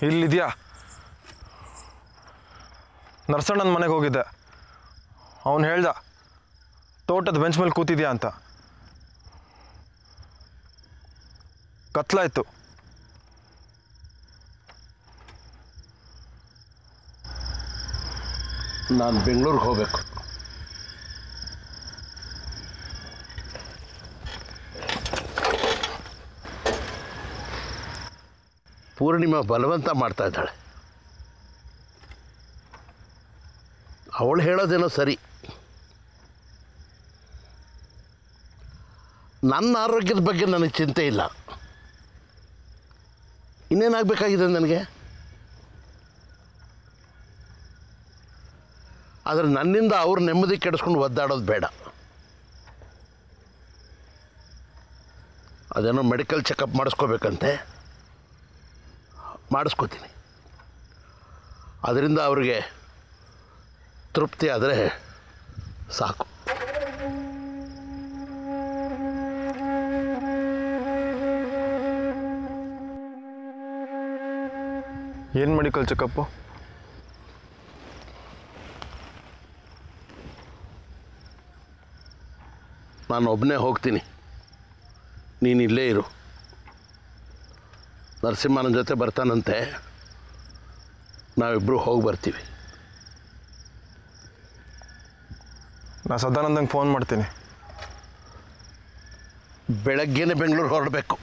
ಇಲ್ಲಿದ್ಯಾ ನರ್ಸಣ್ಣನ ಮನೆಗೆ ಹೋಗಿದ್ದೆ ಅವನು ಹೇಳ್ದ ತೋಟದ ಬೆಂಚ್ ಮೇಲೆ ಕೂತಿದ್ಯಾ ಅಂತ ಕತ್ಲಾಯ್ತು ನಾನು ಬೆಂಗಳೂರಿಗೆ ಹೋಗ್ಬೇಕು ಪೂರ್ಣಿಮಾ ಬಲವಂತ ಮಾಡ್ತಾ ಇದ್ದಾಳೆ ಅವಳು ಹೇಳೋದೇನೋ ಸರಿ ನನ್ನ ಆರೋಗ್ಯದ ಬಗ್ಗೆ ನನಗೆ ಚಿಂತೆ ಇಲ್ಲ ಇನ್ನೇನಾಗಬೇಕಾಗಿದೆ ನನಗೆ ಆದರೆ ನನ್ನಿಂದ ಅವ್ರ ನೆಮ್ಮದಿ ಕೆಡಿಸ್ಕೊಂಡು ಒದ್ದಾಡೋದು ಬೇಡ ಅದೇನೋ ಮೆಡಿಕಲ್ ಚೆಕಪ್ ಮಾಡಿಸ್ಕೋಬೇಕಂತೆ ಮಾಡಿಸ್ಕೋತೀನಿ ಅದರಿಂದ ಅವ್ರಿಗೆ ತೃಪ್ತಿ ಆದರೆ ಸಾಕು ಏನು ಮೆಡಿಕಲ್ ಚೆಕಪ್ಪು ನಾನು ಒಬ್ಬನೇ ಹೋಗ್ತೀನಿ ನೀನು ಇಲ್ಲೇ ಇರು ನರಸಿಂಹನ ಜೊತೆ ಬರ್ತಾನಂತೆ ನಾವಿಬ್ಬರು ಹೋಗಿ ಬರ್ತೀವಿ ನಾ ಸದಾನಂದಂಗೆ ಫೋನ್ ಮಾಡ್ತೀನಿ ಬೆಳಗ್ಗೆನೇ ಬೆಂಗಳೂರು ಹೊರಡಬೇಕು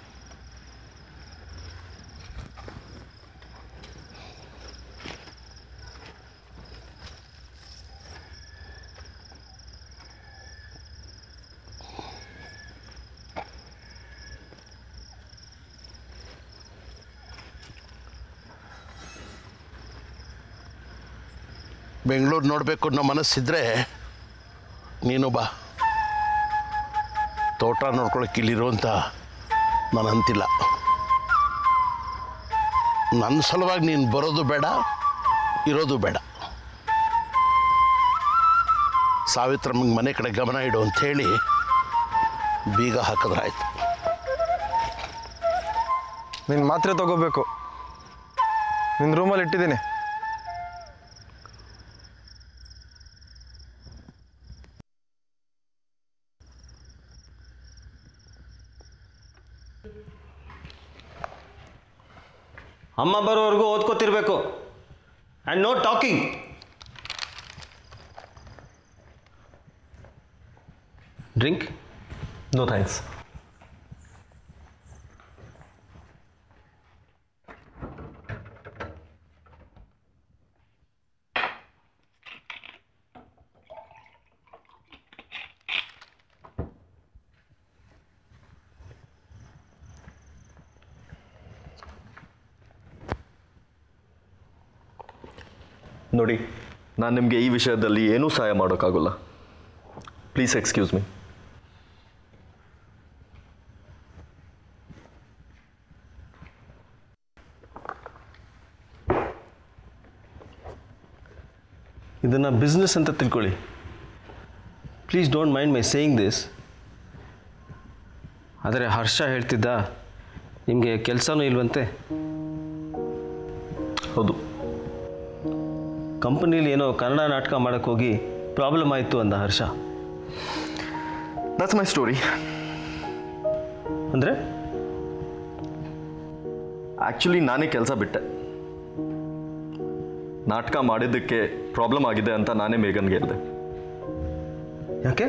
ಬೆಂಗಳೂರು ನೋಡಬೇಕು ಅನ್ನೋ ಮನಸ್ಸಿದ್ರೆ ನೀನು ಬಾ ತೋಟ ನೋಡ್ಕೊಳಕ್ಕೆ ಇಲ್ಲಿರು ಅಂತ ನಾನು ಅಂತಿಲ್ಲ ನನ್ನ ಸಲುವಾಗಿ ನೀನು ಬರೋದು ಬೇಡ ಇರೋದು ಬೇಡ ಸಾವಿತ್ರಮ್ಮಂಗೆ ಮನೆ ಕಡೆ ಗಮನ ಇಡು ಅಂಥೇಳಿ ಬೀಗ ಹಾಕಿದ್ರಾಯ್ತು ನಿನ್ನ ಮಾತ್ರೆ ತಗೋಬೇಕು ನಿನ್ನ ರೂಮಲ್ಲಿ ಇಟ್ಟಿದ್ದೀನಿ ಅಮ್ಮ ಬರೋವರೆಗೂ ಓದ್ಕೋತಿರ್ಬೇಕು and no talking drink no thanks ನೋಡಿ ನಾನು ನಿಮಗೆ ಈ ವಿಷಯದಲ್ಲಿ ಏನೂ ಸಹಾಯ ಮಾಡೋಕ್ಕಾಗಲ್ಲ ಪ್ಲೀಸ್ ಎಕ್ಸ್ಕ್ಯೂಸ್ ಮೀ ಇದನ್ನು ಬಿಸ್ನೆಸ್ ಅಂತ ತಿಳ್ಕೊಳ್ಳಿ please don't mind my saying this ಆದರೆ ಹರ್ಷ ಹೇಳ್ತಿದ್ದ ನಿಮಗೆ ಕೆಲಸನೂ ಇಲ್ವಂತೆ ಹೌದು ಕಂಪನಿಲಿ ಏನೋ ಕನ್ನಡ ನಾಟಕ ಮಾಡೋಕ್ಕೆ ಹೋಗಿ ಪ್ರಾಬ್ಲಮ್ ಆಯಿತು ಅಂದ ಹರ್ಷ ದಟ್ಸ್ ಮೈ ಸ್ಟೋರಿ ಅಂದರೆ ಆ್ಯಕ್ಚುಲಿ ನಾನೇ ಕೆಲಸ ಬಿಟ್ಟೆ ನಾಟಕ ಮಾಡಿದ್ದಕ್ಕೆ ಪ್ರಾಬ್ಲಮ್ ಆಗಿದೆ ಅಂತ ನಾನೇ ಮೇಘನ್ಗೆ ಹೇಳಿದೆ ಯಾಕೆ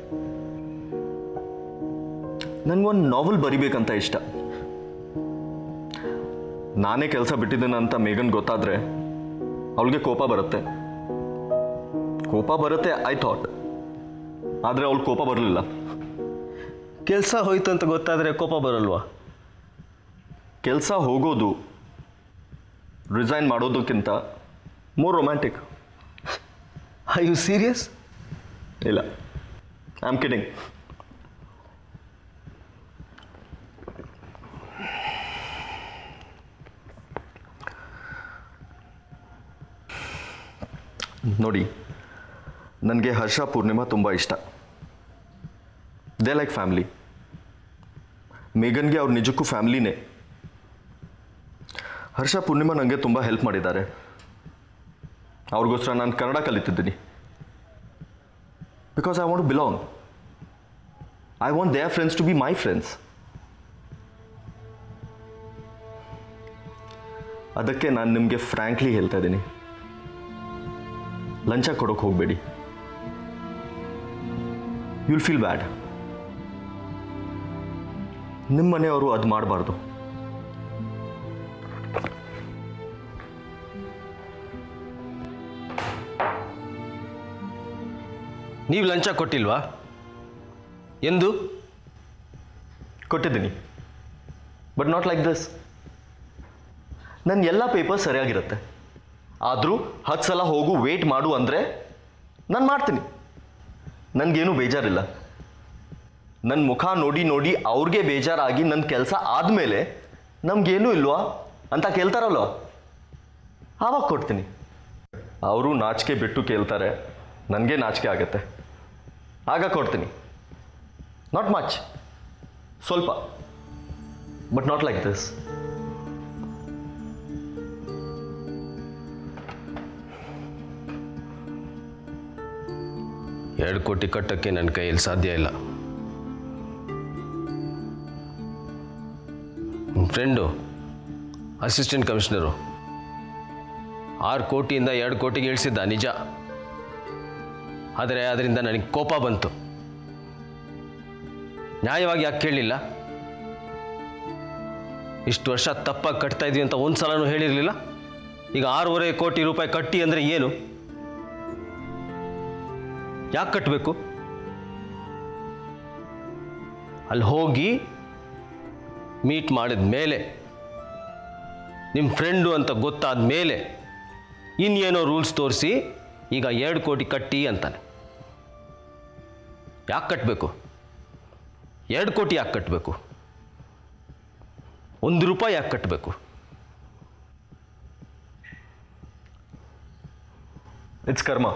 ನನಗೊಂದು ನಾವೆಲ್ ಬರಿಬೇಕಂತ ಇಷ್ಟ ನಾನೇ ಕೆಲಸ ಬಿಟ್ಟಿದ್ದೇನೆ ಅಂತ ಮೇಘನ್ ಗೊತ್ತಾದರೆ ಅವಳಿಗೆ ಕೋಪ ಬರುತ್ತೆ ಕೋಪ ಬರುತ್ತೆ ಐ ಥಾಟ್ ಆದರೆ ಅವಳು ಕೋಪ ಬರಲಿಲ್ಲ ಕೆಲಸ ಹೋಯ್ತು ಅಂತ ಗೊತ್ತಾದರೆ ಕೋಪ ಬರಲ್ವಾ ಕೆಲಸ ಹೋಗೋದು ರಿಸೈನ್ ಮಾಡೋದಕ್ಕಿಂತ more romantic I you serious ಇಲ್ಲ ಐ ಆಮ್ ಕಿಡಿಂಗ್ ನೋಡಿ ನನಗೆ ಹರ್ಷ ಪೂರ್ಣಿಮಾ ತುಂಬ ಇಷ್ಟ ದೇ ಲೈಕ್ ಫ್ಯಾಮ್ಲಿ ಮೇಘನ್ಗೆ ಅವ್ರು ನಿಜಕ್ಕೂ ಫ್ಯಾಮ್ಲಿನೇ ಹರ್ಷ ಪೂರ್ಣಿಮಾ ನನಗೆ ತುಂಬ ಹೆಲ್ಪ್ ಮಾಡಿದ್ದಾರೆ ಅವ್ರಿಗೋಸ್ಕರ ನಾನು ಕನ್ನಡ ಕಲಿತಿದ್ದೀನಿ because I want belong I want their friends to be my friends ಅದಕ್ಕೆ ನಾನು ನಿಮಗೆ ಫ್ರ್ಯಾಂಕ್ಲಿ ಹೇಳ್ತಾ ಇದ್ದೀನಿ ಲಂಚ ಕೊಡೋಕೆ ಹೋಗಬೇಡಿ ಯುಲ್ ಫೀಲ್ ಬ್ಯಾಡ್ ನಿಮ್ಮ ಮನೆಯವರು ಅದು ಮಾಡಬಾರ್ದು ನೀವು ಲಂಚ ಕೊಟ್ಟಿಲ್ವಾ ಎಂದು ಕೊಟ್ಟಿದ್ದೀನಿ ಬಟ್ ನಾಟ್ ಲೈಕ್ ದಿಸ್ ನನ್ನ ಎಲ್ಲ ಪೇಪರ್ ಸರಿಯಾಗಿರುತ್ತೆ ಆದರೂ ಹತ್ತು ಸಲ ಹೋಗು ವೇಟ್ ಮಾಡು ಅಂದರೆ ನಾನು ಮಾಡ್ತೀನಿ ನನಗೇನು ಬೇಜಾರಿಲ್ಲ ನನ್ನ ಮುಖ ನೋಡಿ ನೋಡಿ ಅವ್ರಿಗೆ ಬೇಜಾರಾಗಿ ನನ್ನ ಕೆಲಸ ಆದಮೇಲೆ ನಮಗೇನೂ ಇಲ್ವಾ ಅಂತ ಕೇಳ್ತಾರಲ್ವ ಆವಾಗ ಕೊಡ್ತೀನಿ ಅವರು ನಾಚಿಕೆ ಬಿಟ್ಟು ಕೇಳ್ತಾರೆ ನನಗೆ ನಾಚಿಕೆ ಆಗುತ್ತೆ ಆಗ ಕೊಡ್ತೀನಿ ನಾಟ್ ಮಚ್ ಸ್ವಲ್ಪ ಬಟ್ ನಾಟ್ ಲೈಕ್ ದಿಸ್ ಎರಡು ಕೋಟಿ ಕಟ್ಟೋಕ್ಕೆ ನನ್ನ ಕೈಯಲ್ಲಿ ಸಾಧ್ಯ ಇಲ್ಲ ನಿಮ್ಮ ಫ್ರೆಂಡು ಅಸಿಸ್ಟೆಂಟ್ ಕಮಿಷನರು ಆರು ಕೋಟಿಯಿಂದ ಎರಡು ಕೋಟಿಗೆ ಇಳಿಸಿದ್ದ ನಿಜ ಆದರೆ ಅದರಿಂದ ನನಗೆ ಕೋಪ ಬಂತು ನ್ಯಾಯವಾಗಿ ಯಾಕೆ ಕೇಳಲಿಲ್ಲ ಇಷ್ಟು ವರ್ಷ ತಪ್ಪಾಗಿ ಕಟ್ತಾ ಇದೀವಿ ಅಂತ ಒಂದು ಸಲನೂ ಹೇಳಿರಲಿಲ್ಲ ಈಗ ಆರೂವರೆ ಕೋಟಿ ರೂಪಾಯಿ ಕಟ್ಟಿ ಅಂದರೆ ಏನು ಯಾಕೆ ಕಟ್ಟಬೇಕು ಅಲ್ಲಿ ಹೋಗಿ ಮೀಟ್ ಮಾಡಿದ ಮೇಲೆ ನಿಮ್ಮ ಫ್ರೆಂಡು ಅಂತ ಗೊತ್ತಾದ ಮೇಲೆ ಇನ್ನೇನೋ ರೂಲ್ಸ್ ತೋರಿಸಿ ಈಗ ಎರಡು ಕೋಟಿ ಕಟ್ಟಿ ಅಂತಾನೆ ಯಾಕೆ ಕಟ್ಟಬೇಕು ಎರಡು ಕೋಟಿ ಯಾಕೆ ಕಟ್ಟಬೇಕು ಒಂದು ರೂಪಾಯಿ ಯಾಕೆ ಕಟ್ಟಬೇಕು ಇಟ್ಸ್ ಕರ್ಮ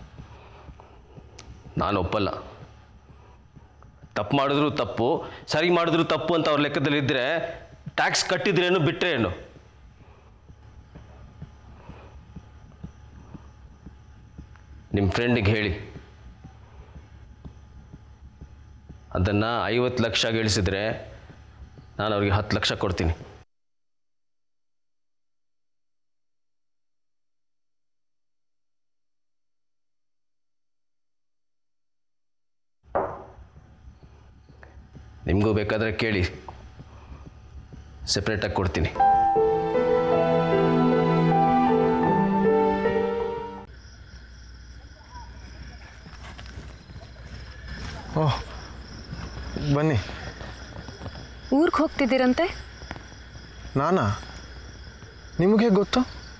ನಾನು ಒಪ್ಪಲ್ಲ ತಪ್ಪು ಮಾಡಿದ್ರು ತಪ್ಪು ಸರಿ ಮಾಡಿದ್ರು ತಪ್ಪು ಅಂತ ಅವ್ರ ಲೆಕ್ಕದಲ್ಲಿದ್ದರೆ ಟ್ಯಾಕ್ಸ್ ಕಟ್ಟಿದ್ರೇನು ಬಿಟ್ಟರೆ ಏನು ನಿಮ್ಮ ಫ್ರೆಂಡಿಗೆ ಹೇಳಿ ಅದನ್ನು ಐವತ್ತು ಲಕ್ಷ ಗಳಿಸಿದ್ರೆ ನಾನು ಅವ್ರಿಗೆ ಹತ್ತು ಲಕ್ಷ ಕೊಡ್ತೀನಿ ನಿಮಗೂ ಬೇಕಾದರೆ ಕೇಳಿ ಸೆಪ್ರೇಟಾಗಿ ಕೊಡ್ತೀನಿ ಓಹ್ ಬನ್ನಿ ಊರಿಗೆ ಹೋಗ್ತಿದ್ದೀರಂತೆ ನಾನಾ ನಿಮಗೆ ಗೊತ್ತು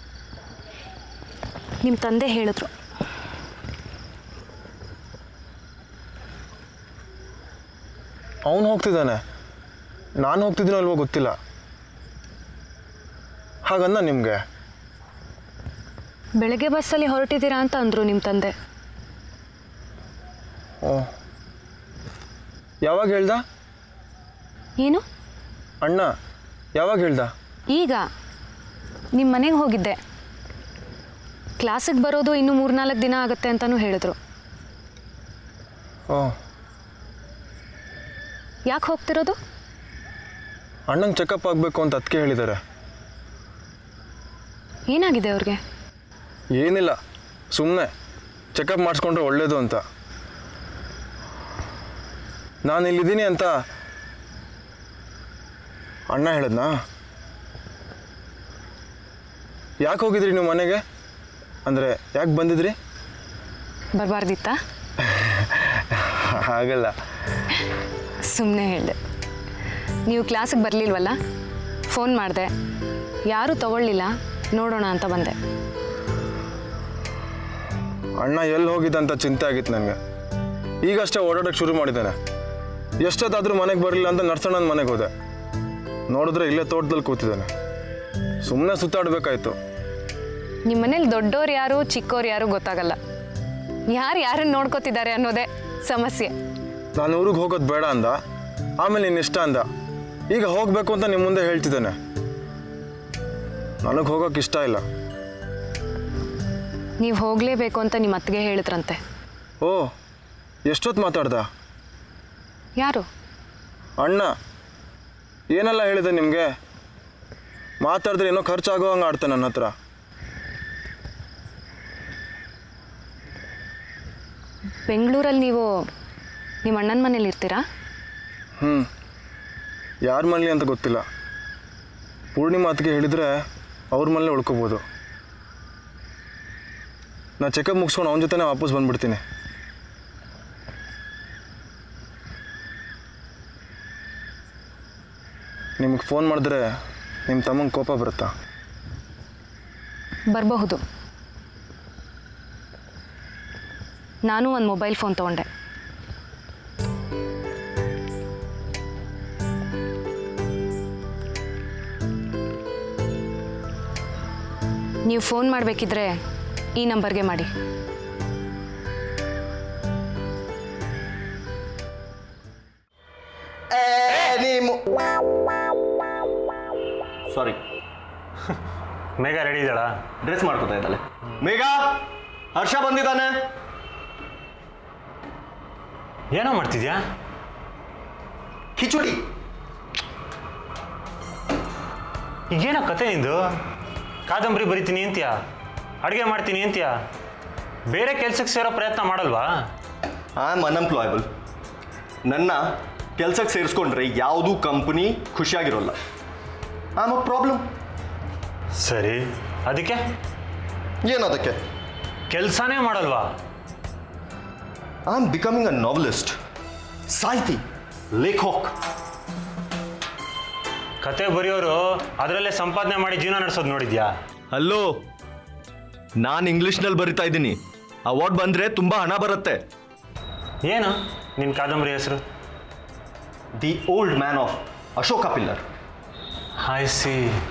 ನಿಮ್ಮ ತಂದೆ ಹೇಳಿದ್ರು ಅವನು ಹೋಗ್ತಿದ್ದಾನೆ ನಾನು ಹೋಗ್ತಿದ್ದೀನೋ ಅಲ್ವೋ ಗೊತ್ತಿಲ್ಲ ಹಾಗನ್ನ ನಿಮಗೆ ಬೆಳಗ್ಗೆ ಬಸ್ಸಲ್ಲಿ ಹೊರಟಿದ್ದೀರಾ ಅಂತ ಅಂದರು ನಿಮ್ಮ ತಂದೆ ಓ ಯಾವಾಗ ಹೇಳ್ದ ಏನು ಅಣ್ಣ ಯಾವಾಗ ಹೇಳ್ದ ಈಗ ನಿಮ್ಮ ಮನೆಗೆ ಹೋಗಿದ್ದೆ ಕ್ಲಾಸಿಗೆ ಬರೋದು ಇನ್ನೂ ಮೂರ್ನಾಲ್ಕು ದಿನ ಆಗುತ್ತೆ ಅಂತಲೂ ಹೇಳಿದ್ರು ಓ ಯಾಕೆ ಹೋಗ್ತಿರೋದು ಅಣ್ಣಂಗೆ ಚೆಕಪ್ ಆಗಬೇಕು ಅಂತ ಅದಕ್ಕೆ ಹೇಳಿದ್ದಾರೆ ಏನಾಗಿದೆ ಅವ್ರಿಗೆ ಏನಿಲ್ಲ ಸುಮ್ಮನೆ ಚೆಕಪ್ ಮಾಡಿಸ್ಕೊಂಡ್ರೆ ಒಳ್ಳೇದು ಅಂತ ನಾನು ಇಲ್ಲಿದ್ದೀನಿ ಅಂತ ಅಣ್ಣ ಹೇಳಿದ್ನಾ ಯಾಕೆ ಹೋಗಿದ್ರಿ ನೀವು ಮನೆಗೆ ಅಂದರೆ ಯಾಕೆ ಬಂದಿದ್ರಿ ಬರಬಾರ್ದಿತ್ತಾ ಹಾಗಲ್ಲ ಸುಮ್ಮನೆ ಹೇಳಿದೆ ನೀವು ಕ್ಲಾಸಿಗೆ ಬರಲಿಲ್ವಲ್ಲ ಫೋನ್ ಮಾಡಿದೆ ಯಾರೂ ತಗೊಳ್ಳಿಲ್ಲ ನೋಡೋಣ ಅಂತ ಬಂದೆ ಅಣ್ಣ ಎಲ್ಲಿ ಹೋಗಿದ್ದಂತ ಚಿಂತೆ ಆಗಿತ್ತು ನನಗೆ ಈಗಷ್ಟೇ ಓಡಾಡೋಕ್ಕೆ ಶುರು ಮಾಡಿದ್ದಾನೆ ಎಷ್ಟೊತ್ತಾದರೂ ಮನೆಗೆ ಬರಲಿಲ್ಲ ಅಂತ ನರ್ಸಣ್ಣನ ಮನೆಗೆ ಹೋದೆ ನೋಡಿದ್ರೆ ಇಲ್ಲೇ ತೋಟದಲ್ಲಿ ಕೂತಿದ್ದಾನೆ ಸುಮ್ಮನೆ ಸುತ್ತಾಡಬೇಕಾಯ್ತು ನಿಮ್ಮ ಮನೇಲಿ ದೊಡ್ಡೋರು ಯಾರು ಚಿಕ್ಕೋರು ಯಾರು ಗೊತ್ತಾಗಲ್ಲ ಯಾರು ಯಾರನ್ನು ನೋಡ್ಕೋತಿದ್ದಾರೆ ಅನ್ನೋದೇ ಸಮಸ್ಯೆ ನಾನು ಊರಿಗೆ ಹೋಗೋದು ಬೇಡ ಅಂದ ಆಮೇಲೆ ನಿನ್ನ ಇಷ್ಟ ಅಂದ ಈಗ ಹೋಗಬೇಕು ಅಂತ ನಿಮ್ಮ ಮುಂದೆ ಹೇಳ್ತಿದ್ದಾನೆ ನನಗೆ ಹೋಗೋಕೆ ಇಷ್ಟ ಇಲ್ಲ ನೀವು ಹೋಗಲೇಬೇಕು ಅಂತ ನಿಮ್ಮ ಅತ್ತಿಗೆ ಹೇಳಿದ್ರಂತೆ ಓ ಎಷ್ಟೊತ್ತು ಮಾತಾಡ್ದ ಯಾರು ಅಣ್ಣ ಏನೆಲ್ಲ ಹೇಳಿದೆ ನಿಮಗೆ ಮಾತಾಡಿದ್ರೆ ಏನೋ ಖರ್ಚಾಗೋ ಹಂಗೆ ಆಡ್ತಾನೆ ನನ್ನ ಹತ್ರ ಬೆಂಗಳೂರಲ್ಲಿ ನೀವು ನಿಮ್ಮ ಅಣ್ಣನ ಮನೇಲಿ ಇರ್ತೀರಾ ಹ್ಞೂ ಯಾರ ಮನೇಲಿ ಅಂತ ಗೊತ್ತಿಲ್ಲ ಪೂರ್ಣಿಮಾ ಅತ್ತಿಗೆ ಹೇಳಿದರೆ ಅವ್ರ ಮನೇಲೆ ಉಳ್ಕೊಬೋದು ನಾ ಚೆಕಪ್ ಮುಗಿಸ್ಕೊಂಡು ಅವನ ಜೊತೆನೇ ವಾಪಸ್ ಬಂದ್ಬಿಡ್ತೀನಿ ನಿಮಗೆ ಫೋನ್ ಮಾಡಿದ್ರೆ ನಿಮ್ಮ ತಮ್ಮಂಗೆ ಕೋಪ ಬರುತ್ತಾ ಬರಬಹುದು ನಾನು ಒಂದು ಮೊಬೈಲ್ ಫೋನ್ ತೊಗೊಂಡೆ ನೀವು ಫೋನ್ ಮಾಡಬೇಕಿದ್ರೆ ಈ ನಂಬರ್ಗೆ ಮಾಡಿ ಸಾರಿ ಮೇಘ ರೆಡಿ ಇದ್ದಾಳಾ ಡ್ರೆಸ್ ಮಾಡ್ಕೊತಾ ಇದ್ದಾಳೆ ಮೇಘ ಹರ್ಷ ಬಂದಿದ್ದಾನೆ ಏನೋ ಮಾಡ್ತಿದ್ಯಾ ಕಿಚುಡಿ ಈಗೇನೋ ಕತೆ ನಿಂದು ಕಾದಂಬರಿ ಬರಿತೀನಿ ಅಂತೀಯ ಅಡುಗೆ ಮಾಡ್ತೀನಿ ಅಂತೀಯ ಬೇರೆ ಕೆಲ್ಸಕ್ಕೆ ಸೇರೋ ಪ್ರಯತ್ನ ಮಾಡಲ್ವಾ ಐ ಆಮ್ ಅನ್ಎಂಪ್ಲಾಯಬಲ್ ನನ್ನ ಕೆಲ್ಸಕ್ಕೆ ಸೇರಿಸ್ಕೊಂಡ್ರೆ ಯಾವುದೂ ಕಂಪ್ನಿ ಖುಷಿಯಾಗಿರೋಲ್ಲ ಐ ಆಮ್ ಅ ಪ್ರಾಬ್ಲಮ್ ಸರಿ ಅದಕ್ಕೆ ಏನದಕ್ಕೆ ಕೆಲಸನೇ ಮಾಡಲ್ವಾ I am becoming a novelist ಸಾಹಿತಿ ಲೇಖಕ್ ಕತೆ ಬರೆಯೋರು ಅದರಲ್ಲೇ ಸಂಪಾದನೆ ಮಾಡಿ ಜೀವನ ನಡೆಸೋದು ನೋಡಿದ್ಯಾ ಹಲೋ ನಾನು ಇಂಗ್ಲೀಷ್ನಲ್ಲಿ ಬರಿತಾ ಇದ್ದೀನಿ ಅವಾರ್ಡ್ ಬಂದರೆ ತುಂಬ ಹಣ ಬರುತ್ತೆ ಏನು ನಿನ್ನ ಕಾದಂಬರಿ ಹೆಸರು the old man of Ashoka pillar hi ಸಿ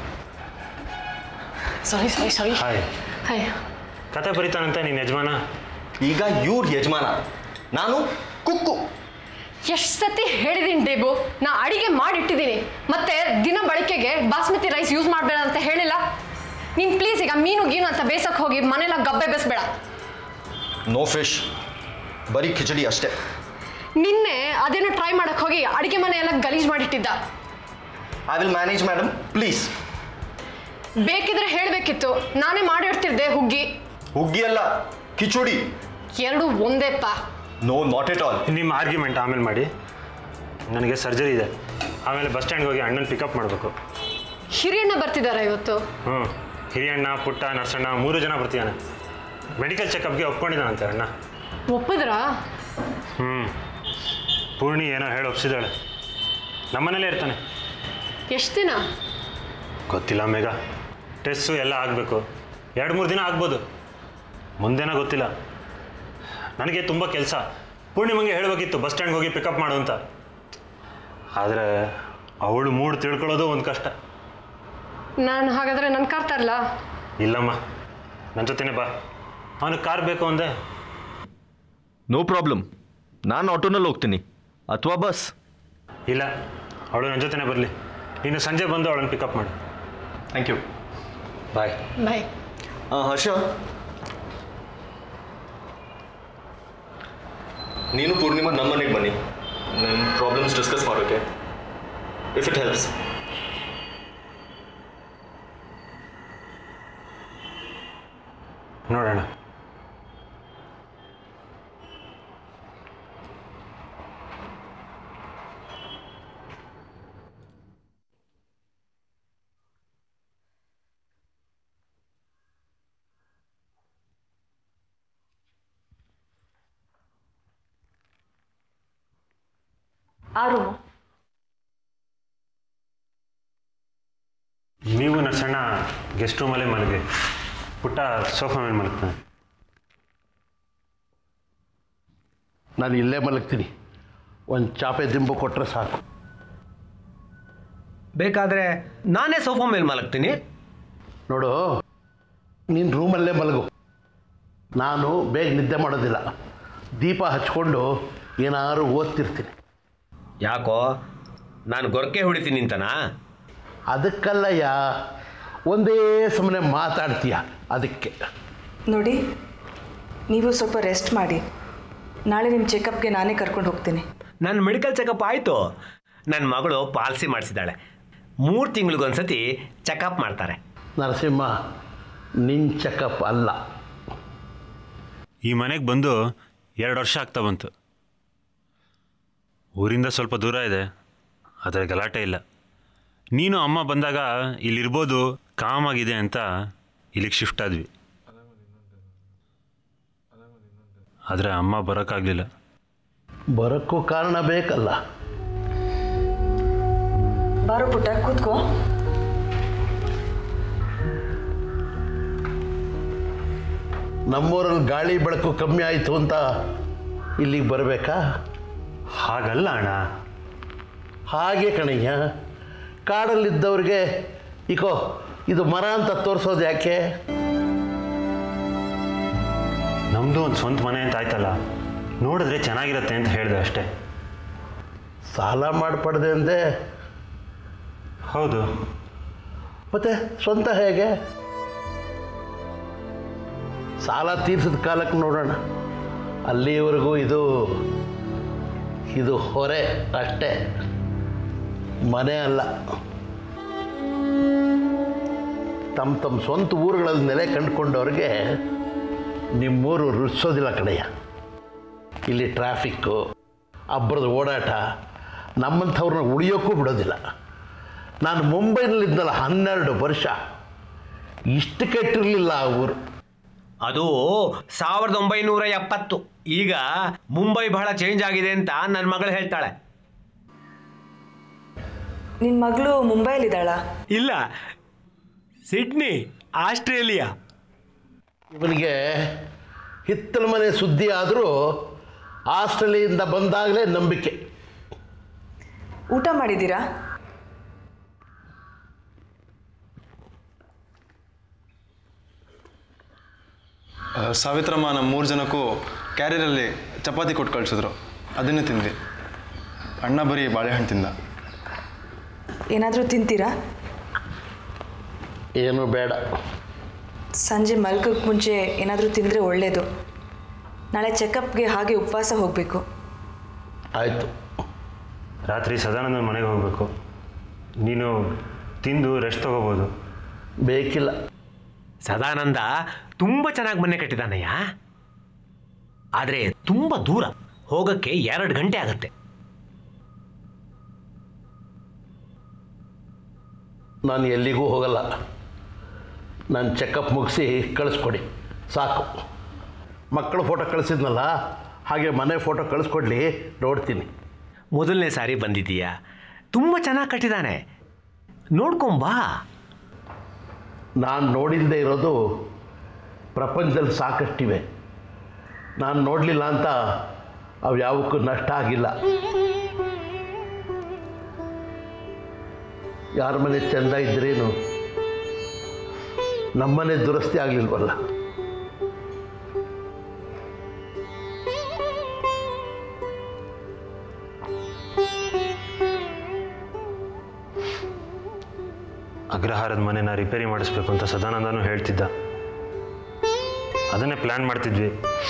sorry sorry sorry hi hi ಕತೆ ಬರೀತಾನಂತೆ ನಿನ್ನ ಯಜಮಾನ ಈಗ ಇವ್ರ ಯಜಮಾನ ನಾನು ಕುಕ್ಕು ಎಷ್ಟು ಸತಿ ಹೇಳಿದೀನಿ ದೇಬು ನಾ ಅಡಿಗೆ ಮಾಡಿಟ್ಟಿದ್ದೀನಿ ಮತ್ತೆ ದಿನ ಬಳಕೆಗೆ ಬಾಸ್ಮತಿ ರೈಸ್ ಯೂಸ್ ಮಾಡಬೇಡ ಅಂತ ಹೇಳಿಲ್ಲ ನೀನು ಪ್ಲೀಸ್ ಈಗ ಮೀನು ಗೀನು ಅಂತ ಬೇಸಕ್ಕೆ ಹೋಗಿ ಮನೆಲ್ಲ ಗಬ್ಬೆ ಬೇಸ್ಬೇಡ ನೋ ಫಿಶ್ ಬರೀ ಖಿಚಡಿ ಅಷ್ಟೇ ನಿನ್ನೆ ಅದೇನೋ ಟ್ರೈ ಮಾಡಕ್ ಹೋಗಿ ಅಡಿಗೆ ಮನೆ ಎಲ್ಲ ಗಲೀಜ್ ಮಾಡಿಟ್ಟಿದ್ದ I will manage madam please ಬೇಕಿದ್ರೆ ಹೇಳಬೇಕಿತ್ತು ನಾನೇ ಮಾಡಿಡ್ತಿದ್ದೆ ಹುಗ್ಗಿ ಹುಗ್ಗಿ ಅಲ್ಲ ಕಿಚುಡಿ ಎರಡು ಒಂದೇಪ್ಪ ನೋ ನಾಟ್ ಎಟ್ ಆಲ್ ನಿಮ್ಮ ಆರ್ಗ್ಯುಮೆಂಟ್ ಆಮೇಲೆ ಮಾಡಿ ನನಗೆ ಸರ್ಜರಿ ಇದೆ ಆಮೇಲೆ ಬಸ್ ಸ್ಟ್ಯಾಂಡ್ಗೆ ಹೋಗಿ ಅಣ್ಣನ ಪಿಕಪ್ ಮಾಡಬೇಕು ಹಿರಿಯಣ್ಣ ಬರ್ತಿದಾರ ಇವತ್ತು ಹ್ಞೂ ಹಿರಿಯಣ್ಣ ಪುಟ್ಟ ನರ್ಸಣ್ಣ ಮೂರು ಜನ ಬರ್ತಿದ್ದಾನೆ ಮೆಡಿಕಲ್ ಚೆಕಪ್ಗೆ ಒಪ್ಕೊಂಡಿದ್ದಾನಂತೆ ಅಣ್ಣ ಒಪ್ಪಿದ್ರಾ ಹ್ಞೂ ಪೂರ್ಣಿ ಏನೋ ಹೇಳಿ ಒಪ್ಸಿದಾಳೆ ನಮ್ಮನೇಲೇ ಇರ್ತಾನೆ ಎಷ್ಟು ದಿನ ಗೊತ್ತಿಲ್ಲ ಮೇಘ ಟೆಸ್ಟು ಎಲ್ಲ ಆಗಬೇಕು ಎರಡು ಮೂರು ದಿನ ಆಗ್ಬೋದು ಮುಂದೇನೋ ಗೊತ್ತಿಲ್ಲ ನನಗೆ ತುಂಬ ಕೆಲಸ ಪೂರ್ಣಿಮಂಗೆ ಹೇಳಬೇಕಿತ್ತು ಬಸ್ ಸ್ಟ್ಯಾಂಡ್ಗೆ ಹೋಗಿ ಪಿಕಪ್ ಮಾಡು ಅಂತ ಆದರೆ ಅವಳು ಮೂಡ್ ತಿಳ್ಕೊಳ್ಳೋದು ಒಂದು ಕಷ್ಟ ನಾನು ಹಾಗಾದ್ರೆ ನನ್ನ ಕಾರ್ ತರಲ್ಲ ಇಲ್ಲಮ್ಮ ನನ್ನ ಜೊತೆನೇ ಬಾ ಅವನಿಗೆ ಕಾರ್ ಬೇಕು ಅಂದೆ ನೋ ಪ್ರಾಬ್ಲಮ್ ನಾನು ಆಟೋನಲ್ಲಿ ಹೋಗ್ತೀನಿ ಅಥವಾ ಬಸ್ ಇಲ್ಲ ಅವಳು ನನ್ನ ಜೊತೆನೇ ಬರಲಿ ನೀನು ಸಂಜೆ ಬಂದು ಅವಳನ್ನು ಪಿಕಪ್ ಮಾಡು ಥ್ಯಾಂಕ್ ಯು ಬಾಯ್ ಬಾಯ್ ಹರ್ಷ ನೀನು ಪೂರ್ಣಿಮಾ ನಮ್ಮ ಮನೆಗೆ ಬನ್ನಿ ನನ್ನ ಪ್ರಾಬ್ಲಮ್ಸ್ ಡಿಸ್ಕಸ್ ಮಾಡೋಕ್ಕೆ ಇಫ್ ಇಟ್ ಹೆಲ್ಪ್ಸ್ ನೋಡೋಣ ಆ ರೂಮು ನೀವು ನರ್ಸಣ್ಣ ಗೆಸ್ಟ್ ರೂಮಲ್ಲೇ ಮಲಗಿ ಪುಟ್ಟ ಸೋಫಾ ಮೇಲೆ ಮಲಗ್ತಾನೆ ನಾನು ಇಲ್ಲೇ ಮಲಗ್ತೀನಿ ಒಂದು ಚಾಪೆ ದಿಂಬು ಕೊಟ್ಟರೆ ಸಾಕು ಬೇಕಾದರೆ ನಾನೇ ಸೋಫಾ ಮೇಲೆ ಮಲಗ್ತೀನಿ ನೋಡು ನೀನು ರೂಮಲ್ಲೇ ಮಲಗು ನಾನು ಬೇಗ ನಿದ್ದೆ ಮಾಡೋದಿಲ್ಲ ದೀಪ ಹಚ್ಕೊಂಡು ಏನಾದ್ರು ಓದ್ತಿರ್ತೀನಿ ಯಾಕೋ ನಾನು ಗೊರಕೆ ಹೊಡಿತೀನಿ ಅಂತನಾ ಅದಕ್ಕಲ್ಲಯ್ಯ ಒಂದೇ ಸಮನೆ ಮಾತಾಡ್ತೀಯ ಅದಕ್ಕೆ ನೋಡಿ ನೀವು ಸ್ವಲ್ಪ ರೆಸ್ಟ್ ಮಾಡಿ ನಾಳೆ ನಿಮ್ಮ ಚೆಕಪ್ಗೆ ನಾನೇ ಕರ್ಕೊಂಡು ಹೋಗ್ತೀನಿ ನನ್ನ ಮೆಡಿಕಲ್ ಚೆಕಪ್ ಆಯಿತು ನನ್ನ ಮಗಳು ಪಾಲಿಸಿ ಮಾಡಿಸಿದ್ದಾಳೆ ಮೂರು ತಿಂಗಳಿಗೊಂದ್ಸತಿ ಚೆಕಪ್ ಮಾಡ್ತಾರೆ ನರಸಿಂಹ ನಿನ್ನ ಚೆಕಪ್ ಅಲ್ಲ ಈ ಮನೆಗೆ ಬಂದು ಎರಡು ವರ್ಷ ಆಗ್ತಾ ಬಂತು ಊರಿಂದ ಸ್ವಲ್ಪ ದೂರ ಇದೆ ಆದರೆ ಗಲಾಟೆ ಇಲ್ಲ ನೀನು ಅಮ್ಮ ಬಂದಾಗ ಇಲ್ಲಿರ್ಬೋದು ಕಾಮಾಗಿದೆ ಅಂತ ಇಲ್ಲಿಗೆ ಶಿಫ್ಟ್ ಆದ್ವಿ ಆದರೆ ಅಮ್ಮ ಬರೋಕ್ಕಾಗಲಿಲ್ಲ ಬರೋಕ್ಕೂ ಕಾರಣ ಬೇಕಲ್ಲ ಬಾರೋ ಪುಟ್ಟ ಕೂತ್ಕೋ ನಮ್ಮೂರಲ್ಲಿ ಗಾಳಿ ಬೆಳಕು ಕಮ್ಮಿ ಆಯಿತು ಅಂತ ಇಲ್ಲಿಗೆ ಬರಬೇಕಾ ಹಾಗಲ್ಲ ಅಣ್ಣ ಹಾಗೆ ಕಣಯ್ಯ ಕಾಡಲ್ಲಿದ್ದವ್ರಿಗೆ ಇಕೋ ಇದು ಮರ ಅಂತ ತೋರಿಸೋದು ಯಾಕೆ ನಮ್ಮದು ಒಂದು ಸ್ವಂತ ಮನೆ ಅಂತ ಆಯ್ತಲ್ಲ ನೋಡಿದ್ರೆ ಚೆನ್ನಾಗಿರುತ್ತೆ ಅಂತ ಹೇಳಿದೆ ಅಷ್ಟೇ ಸಾಲ ಮಾಡಿಪಡ್ದೆ ಅಂದೆ ಹೌದು ಮತ್ತೆ ಸ್ವಂತ ಹೇಗೆ ಸಾಲ ತೀರ್ಸಿದ ಕಾಲಕ್ಕೆ ನೋಡೋಣ ಅಲ್ಲಿವರೆಗೂ ಇದು ಇದು ಹೊರೆ ಅಷ್ಟೇ ಮನೆ ಅಲ್ಲ ತಮ್ಮ ತಮ್ಮ ಸ್ವಂತ ಊರುಗಳಲ್ಲಿ ನೆಲೆ ಕಂಡುಕೊಂಡವ್ರಿಗೆ ನಿಮ್ಮೂರು ರುಚಿಸೋದಿಲ್ಲ ಕಡೆಯ ಇಲ್ಲಿ ಟ್ರಾಫಿಕ್ಕು ಅಬ್ಬರದ ಓಡಾಟ ನಮ್ಮಂಥವ್ರನ್ನ ಉಳಿಯೋಕ್ಕೂ ಬಿಡೋದಿಲ್ಲ ನಾನು ಮುಂಬೈನಲ್ಲಿದ್ದಲ್ಲ ಹನ್ನೆರಡು ವರ್ಷ ಇಷ್ಟು ಕೆಟ್ಟಿರಲಿಲ್ಲ ಆ ಊರು ಅದು ಸಾವಿರದ ಒಂಬೈನೂರ ಎಪ್ಪತ್ತು ಈಗ ಮುಂಬೈ ಬಹಳ ಚೇಂಜ್ ಆಗಿದೆ ಅಂತ ನನ್ನ ಮಗಳು ಹೇಳ್ತಾಳೆ ನಿನ್ನ ಮಗಳು ಮುಂಬೈಲಿದ್ದಾಳ ಇಲ್ಲ ಸಿಡ್ನಿ ಆಸ್ಟ್ರೇಲಿಯಾ ಇವನಿಗೆ ಹಿತ್ತಲ ಮನೆ ಸುದ್ದಿ ಆದರೂ ಆಸ್ಟ್ರೇಲಿಯಿಂದ ಬಂದಾಗಲೇ ನಂಬಿಕೆ ಊಟ ಮಾಡಿದ್ದೀರಾ ಆ, ಸಾವಿತ್ರಮ್ಮ ನಮ್ಮ ಮೂರು ಜನಕ್ಕೂ ಕ್ಯಾರಿಯರಲ್ಲಿ ಚಪಾತಿ ಕೊಟ್ಟು ಕಳಿಸಿದ್ರು ಅದನ್ನೇ ತಿಂದ್ವಿ ಅಣ್ಣ ಬರೀ ಬಾಳೆಹಣ್ಣು ತಿಂದ ಏನಾದರೂ ತಿಂತೀರಾ ಏನು ಬೇಡ ಸಂಜೆ ಮಲ್ಕೋಕ್ಕೆ ಮುಂಚೆ ಏನಾದರೂ ತಿಂದರೆ ಒಳ್ಳೆಯದು ನಾಳೆ ಚೆಕಪ್ಗೆ ಹಾಗೆ ಉಪವಾಸ ಹೋಗಬೇಕು ಆಯಿತು ರಾತ್ರಿ ಸದಾನಂದನ ಮನೆಗೆ ಹೋಗಬೇಕು ನೀನು ತಿಂದು ರೆಸ್ಟ್ ತಗೋಬೋದು ಬೇಕಿಲ್ಲ ಸದಾನಂದ ತುಂಬ ಚೆನ್ನಾಗಿ ಮನೆ ಕಟ್ಟಿದಾನಯ್ಯ ಆದರೆ ತುಂಬ ದೂರ ಹೋಗಕ್ಕೆ ಎರಡು ಗಂಟೆ ಆಗುತ್ತೆ ನಾನು ಎಲ್ಲಿಗೂ ಹೋಗಲ್ಲ ನಾನು ಚೆಕಪ್ ಮುಗಿಸಿ ಕಳಿಸ್ಕೊಡಿ ಸಾಕು ಮಕ್ಕಳ ಫೋಟೋ ಕಳಿಸಿದ್ನಲ್ಲ ಹಾಗೆ ಮನೆ ಫೋಟೋ ಕಳಿಸ್ಕೊಡ್ಲಿ ನೋಡ್ತೀನಿ ಮೊದಲನೇ ಸಾರಿ ಬಂದಿದ್ದೀಯಾ ತುಂಬ ಚೆನ್ನಾಗಿ ಕಟ್ಟಿದಾನೆ ನೋಡ್ಕೊಂಬಾ ನಾನು ನೋಡಿಲ್ಲದೆ ಇರೋದು ಪ್ರಪಂಚದಲ್ಲಿ ಸಾಕಷ್ಟಿವೆ ನಾನು ನೋಡಲಿಲ್ಲ ಅಂತ ಅವು ಯಾವಕ್ಕೂ ನಷ್ಟ ಆಗಿಲ್ಲ ಯಾರ ಮನೆ ಚೆಂದ ಇದ್ರೇನು ನಮ್ಮನೆ ದುರಸ್ತಿ ಆಗಲಿಲ್ವಲ್ಲ ಅಗ್ರಹಾರದ ಮನೆನ ರಿಪೇರಿ ಮಾಡಿಸ್ಬೇಕು ಅಂತ ಸದಾನಂದನೂ ಹೇಳ್ತಿದ್ದ ಅದನ್ನೇ ಪ್ಲ್ಯಾನ್ ಮಾಡ್ತಿದ್ವಿ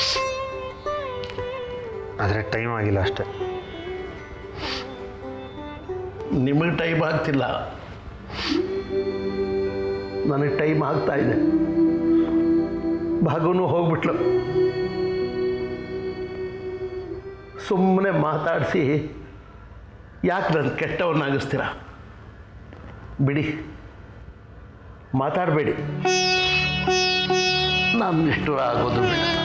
ಆದರೆ ಟೈಮ್ ಆಗಿಲ್ಲ ಅಷ್ಟೇ ನಿಮಗೆ ಟೈಮ್ ಆಗ್ತಿಲ್ಲ ನನಗೆ ಟೈಮ್ ಆಗ್ತಾ ಇದೆ ಭಾಗವೂ ಹೋಗ್ಬಿಟ್ಲು ಸುಮ್ಮನೆ ಮಾತಾಡಿಸಿ ಯಾಕೆ ನನ್ನ ಕೆಟ್ಟವನ್ನಾಗಿಸ್ತೀರ ಬಿಡಿ ಮಾತಾಡಬೇಡಿ ನಾನು ಇಷ್ಟ ಆಗೋದು ಬೇಡ